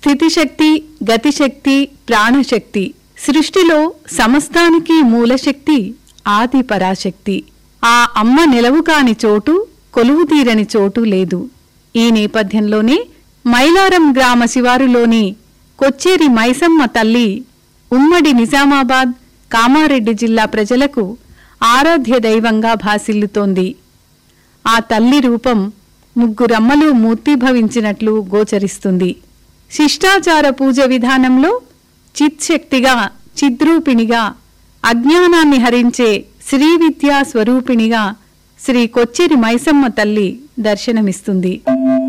స్థితిశక్తి గతిశక్తి ప్రాణశక్తి సృష్టిలో సమస్తానికి మూలశక్తి ఆది పరాశక్తి ఆ అమ్మ నిలవు కాని చోటు కొలువు తీరని చోటు లేదు ఈ నేపథ్యంలోనే మైలారం గ్రామ శివారులోని కొచ్చేరి మైసమ్మ తల్లి ఉమ్మడి నిజామాబాద్ కామారెడ్డి జిల్లా ప్రజలకు ఆరాధ్య దైవంగా భాసిల్లుతోంది ఆ తల్లి రూపం ముగ్గురమ్మలు మూర్తిభవించినట్లు గోచరిస్తుంది శిష్టాచార పూజ విధానంలో చిత్శక్తిగా చిద్రూపిణిగా అజ్ఞానాన్ని హరించే శ్రీ విద్యా స్వరూపిణిగా శ్రీ కొచ్చేరి మైసమ్మ తల్లి దర్శనమిస్తుంది